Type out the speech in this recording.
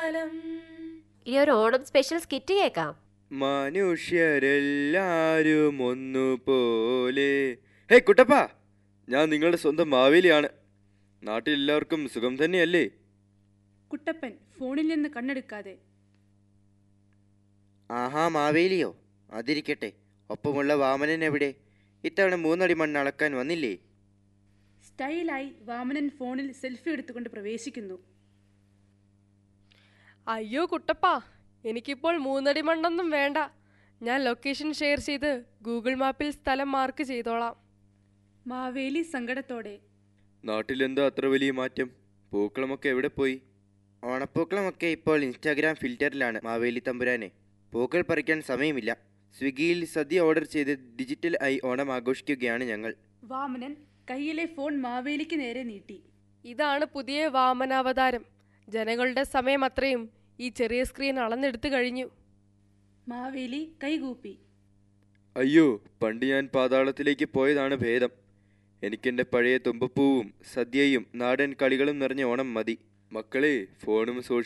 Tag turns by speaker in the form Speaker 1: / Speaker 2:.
Speaker 1: സ്ഥലം
Speaker 2: ഇനി ഒരു ഓണം സ്പെഷ്യൽ സ്കിറ്റ് കേൾക്കാം
Speaker 3: മനുഷ്യരെല്ലാരും ഒന്നുപോലെ ഹേ കുട്ടപ്പ ഞാൻ നിങ്ങളുടെ സ്വന്തം മാവേലിയാണ് നാട്ടിൽ എല്ലാവർക്കും സുഖം തന്നെയല്ലേ
Speaker 4: കുട്ടപ്പൻ ഫോണിൽ നിന്ന് കണ്ണെടുക്കാതെ
Speaker 5: ആഹാ മാവേലിയോ അതിരിക്കട്ടെ ഒപ്പമുള്ള വാമനൻ എവിടെ ഇത്തവണ മൂന്നടി മണ്ണ് അളക്കാൻ വന്നില്ലേ
Speaker 4: സ്റ്റൈലായി വാമനൻ ഫോണിൽ സെൽഫി എടുത്തുകൊണ്ട് പ്രവേശിക്കുന്നു
Speaker 1: അയ്യോ കുട്ടപ്പാ എനിക്കിപ്പോൾ മൂന്നടി മണ്ണൊന്നും വേണ്ട ഞാൻ ലൊക്കേഷൻ ഷെയർ ചെയ്ത് ഗൂഗിൾ മാപ്പിൽ സ്ഥലം മാർക്ക് ചെയ്തോളാം
Speaker 4: മാവേലി സങ്കടത്തോടെ
Speaker 3: നാട്ടിലെന്താ അത്ര വലിയ മാറ്റം പൂക്കളമൊക്കെ എവിടെ പോയി
Speaker 5: ഓണപ്പൂക്കളമൊക്കെ ഇപ്പോൾ ഇൻസ്റ്റാഗ്രാം ഫിൽറ്ററിലാണ് മാവേലി തമ്പുരാനെ പൂക്കൾ പറിക്കാൻ സമയമില്ല സ്വിഗ്ഗിയിൽ സദ്യ ഓർഡർ ചെയ്ത് ഡിജിറ്റൽ ആയി ഓണം ആഘോഷിക്കുകയാണ് ഞങ്ങൾ
Speaker 4: വാമനൻ കയ്യിലെ ഫോൺ മാവേലിക്ക് നേരെ നീട്ടി
Speaker 1: ഇതാണ് പുതിയ വാമനാവതാരം ജനങ്ങളുടെ സമയം അത്രയും ഈ ചെറിയ സ്ക്രീൻ അളന്നെടുത്തു കഴിഞ്ഞു
Speaker 4: മാവേലി കൈകൂപ്പി
Speaker 3: അയ്യോ പണ്ട് ഞാൻ പാതാളത്തിലേക്ക് പോയതാണ് ഭേദം എനിക്കെൻ്റെ പഴയ തുമ്പപ്പൂവും സദ്യയും നാടൻ കളികളും നിറഞ്ഞ ഓണം മതി മക്കളെ ഫോണും സോഷ്യൽ